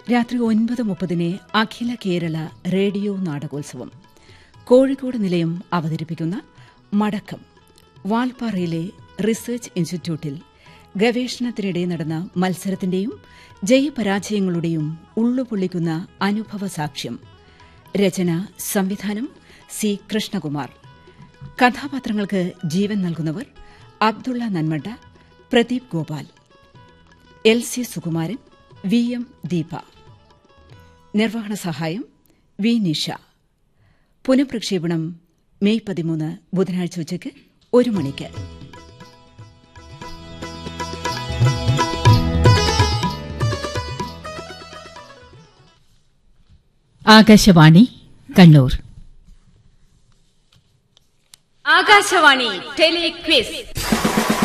രാത്രി ഒൻപത് മുപ്പതിന് അഖില കേരള റേഡിയോ നാടകോത്സവം കോഴിക്കോട് നിലയം അവതരിപ്പിക്കുന്ന മടക്കം വാൽപ്പാറയിലെ റിസർച്ച് ഇൻസ്റ്റിറ്റ്യൂട്ടിൽ ഗവേഷണത്തിനിടെ നടന്ന മത്സരത്തിന്റെയും ജയപരാജയങ്ങളുടെയും ഉള്ളുപൊള്ളിക്കുന്ന അനുഭവ സാക്ഷ്യം രചന സംവിധാനം സി കൃഷ്ണകുമാർ കഥാപാത്രങ്ങൾക്ക് ജീവൻ നൽകുന്നവർ Abdulla Nanmanda Pradeep Gopal L C Sukumaran V M Deepa നിർവഹണ സഹായം വി നിഷ പുനഃപ്രക്ഷേപണം മെയ് പതിമൂന്ന് ബുധനാഴ്ച ഉച്ചയ്ക്ക് ഒരു മണിക്ക് ആകാശവാണി കണ്ണൂർ ആകാശവാണി ടെലിക്വിസ്